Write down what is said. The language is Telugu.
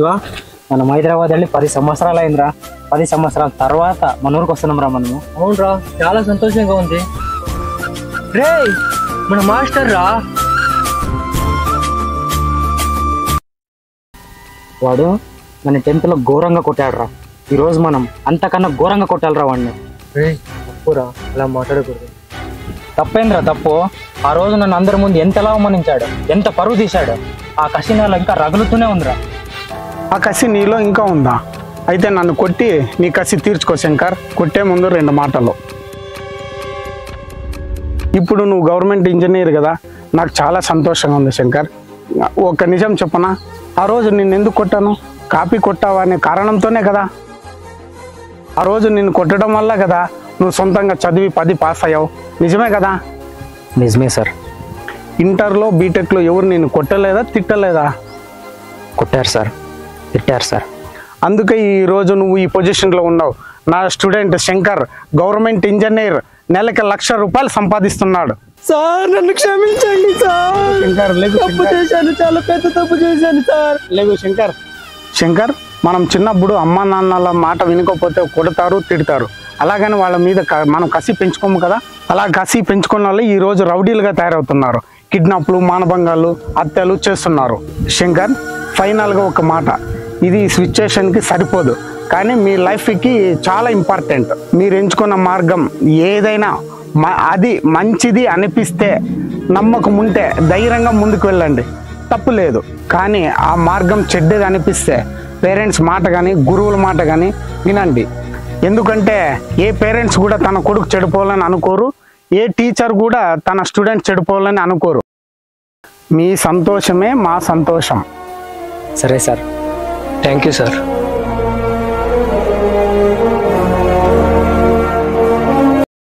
ఇదిగో మనం హైదరాబాద్ వెళ్ళి పది సంవత్సరాలు అయిందిరా పది సంవత్సరాల తర్వాత మన ఊరికి వస్తున్నాం రా మనము అవునరా చాలా సంతోషంగా ఉంది రే మన మాస్టర్ రా వాడు మన టెన్త్లో ఘోరంగా కొట్టాడు రా ఈరోజు మనం అంతకన్నా ఘోరంగా కొట్టాలిరా వాడిని రే తప్పురా అలా మాట్లాడకూడదు తప్పేంద్రా తప్పు ఆ రోజు నన్ను అందరి ముందు ఎంతలా అవమానించాడు ఎంత పరువు తీశాడు ఆ కసి నాలో ఇంకా రగులుతూనే ఉందిరా ఆ కసి నీలో ఇంకా ఉందా అయితే నన్ను కొట్టి నీ కసి తీర్చుకో శంకర్ కొట్టే ముందు రెండు మాటలు ఇప్పుడు నువ్వు గవర్నమెంట్ ఇంజనీర్ కదా నాకు చాలా సంతోషంగా ఉంది శంకర్ ఒక నిజం చెప్పనా ఆ రోజు నిన్ను ఎందుకు కొట్టాను కాపీ కొట్టావా అనే కారణంతోనే కదా ఆ రోజు నిన్ను కొట్టడం వల్ల కదా నువ్వు సొంతంగా చదివి పది పాస్ అయ్యావు నిజమే కదా నిజమే సార్ ఇంటర్లో బీటెక్లో ఎవరు నిన్ను కొట్టలేదా తిట్టలేదా కొట్టారు సార్ తిట్టారు సార్ అందుకే ఈ రోజు నువ్వు ఈ పొజిషన్లో ఉన్నావు నా స్టూడెంట్ శంకర్ గవర్నమెంట్ ఇంజనీర్ నెలకి లక్ష రూపాయలు సంపాదిస్తున్నాడు సార్ నన్ను క్షమించండి సార్ శంకర్ లేగు తప్పు శంకర్. చేశాను చాలా పెద్ద తప్పు చేశాను సార్ లేగు శంకర్ శంకర్ మనం చిన్నప్పుడు అమ్మ నాన్నల మాట వినుకోకపోతే కొడతారు తిడతారు అలాగని వాళ్ళ మీద క- మనం కసి పెంచుకోము కదా అలా కసి పెంచుకున్న వాళ్ళు ఈ రోజు రౌడీలుగా తయారవుతున్నారు కిడ్నాప్లు మానభంగాలు హత్యలు చేస్తున్నారు శంకర్ ఫైనల్గా ఒక మాట ఇది ఈ సిచ్యుయేషన్కి సరిపోదు కానీ మీ లైఫ్కి చాలా ఇంపార్టెంట్ మీరు ఎంచుకున్న మార్గం ఏదైనా మ- అది మంచిది అనిపిస్తే నమ్మకం ఉంటే ధైర్యంగా ముందుకు వెళ్ళండి తప్పు లేదు కానీ ఆ మార్గం చెడ్డది అనిపిస్తే పేరెంట్స్ మాట కానీ గురువుల మాట కానీ వినండి ఎందుకంటే ఏ పేరెంట్స్ కూడా తన కొడుకు చెడిపోవాలని అనుకోరు ఏ టీచర్ కూడా తన స్టూడెంట్ చెడిపోవాలని అనుకోరు మీ సంతోషమే మా సంతోషం సరే సార్ థ్యాంక్ యూ సార్